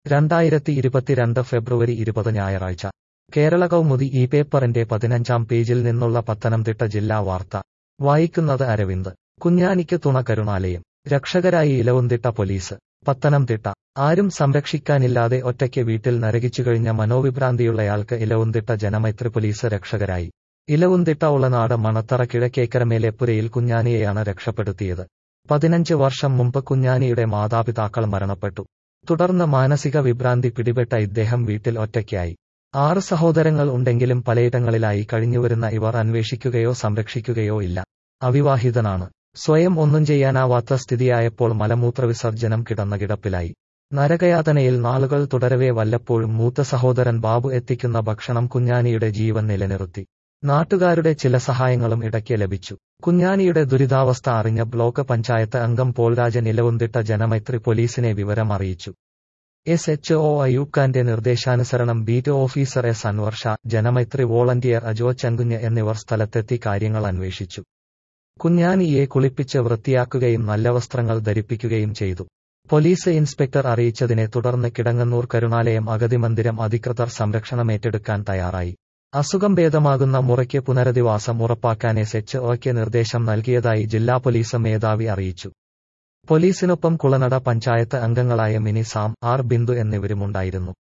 രണ്ടായിരത്തി ഇരുപത്തിരണ്ട് ഫെബ്രുവരി ഇരുപത് ഞായറാഴ്ച കേരള കൗമുദി ഈ പേപ്പറിന്റെ പതിനഞ്ചാം പേജിൽ നിന്നുള്ള പത്തനംതിട്ട ജില്ലാ വാർത്ത വായിക്കുന്നത് അരവിന്ദ് കുഞ്ഞാനിക്ക് തുണ കരുണാലയം രക്ഷകരായി ഇലവുന്തിട്ട പോലീസ് പത്തനംതിട്ട ആരും സംരക്ഷിക്കാനില്ലാതെ ഒറ്റയ്ക്ക് വീട്ടിൽ നരകിച്ചുകഴിഞ്ഞ മനോവിഭ്രാന്തിയുള്ളയാൾക്ക് ഇലവുന്തിട്ട ജനമൈത്രി പോലീസ് രക്ഷകരായി ഇലവുന്തിട്ട ഉളനാട് മണത്തറ കിഴക്കേക്കരമേലെ പുരയിൽ കുഞ്ഞാനിയെയാണ് രക്ഷപ്പെടുത്തിയത് പതിനഞ്ച് വർഷം മുമ്പ് കുഞ്ഞാനിയുടെ മാതാപിതാക്കൾ മരണപ്പെട്ടു തുടർന്ന് മാനസിക വിഭ്രാന്തി പിടിപെട്ട ഇദ്ദേഹം വീട്ടിൽ ഒറ്റയ്ക്കായി ആറ് സഹോദരങ്ങൾ ഉണ്ടെങ്കിലും പലയിടങ്ങളിലായി കഴിഞ്ഞുവരുന്ന ഇവർ അന്വേഷിക്കുകയോ സംരക്ഷിക്കുകയോ ഇല്ല അവിവാഹിതനാണ് സ്വയം ഒന്നും ചെയ്യാനാവാത്ത സ്ഥിതിയായപ്പോൾ മലമൂത്ര വിസർജനം കിടന്ന കിടപ്പിലായി നരകയാതനയിൽ നാളുകൾ തുടരവേ വല്ലപ്പോഴും മൂത്ത സഹോദരൻ ബാബു എത്തിക്കുന്ന ഭക്ഷണം കുഞ്ഞാനിയുടെ ജീവൻ നിലനിർത്തി നാട്ടുകാരുടെ ചില സഹായങ്ങളും ഇടയ്ക്ക് ലഭിച്ചു കുഞ്ഞാനിയുടെ ദുരിതാവസ്ഥ അറിഞ്ഞ ബ്ലോക്ക് പഞ്ചായത്ത് അംഗം പോൾരാജൻ ഇലവുന്തിട്ട ജനമൈത്രി പോലീസിനെ വിവരം അറിയിച്ചു എസ് എച്ച് ഒ അയൂബ് ഖാന്റെ നിർദ്ദേശാനുസരണം beat officer S Anvar Sha Janamaithri volunteer Ajo ചങ്കുഞ്ഞ് എന്നിവർ സ്ഥലത്തെത്തി കാര്യങ്ങൾ അന്വേഷിച്ചു കുഞ്ഞാനിയെ കുളിപ്പിച്ച് വൃത്തിയാക്കുകയും നല്ല വസ്ത്രങ്ങൾ ധരിപ്പിക്കുകയും ചെയ്തു പോലീസ് ഇൻസ്പെക്ടർ അറിയിച്ചതിനെ തുടർന്ന് കിടങ്ങന്നൂർ കരുണാലയം അഗതി മന്ദിരം അധികൃതർ സംരക്ഷണമേറ്റെടുക്കാൻ തയ്യാറായി അസുഖം ഭേദമാകുന്ന മുറയ്ക്ക് പുനരധിവാസം ഉറപ്പാക്കാൻ എസ് എച്ച് ഒയ്ക്ക് നിർദ്ദേശം നൽകിയതായി ജില്ലാ പോലീസ് മേധാവി അറിയിച്ചു പോലീസിനൊപ്പം കുളനട പഞ്ചായത്ത് അംഗങ്ങളായ മിനി സാം ആർ ബിന്ദു എന്നിവരുമുണ്ടായിരുന്നു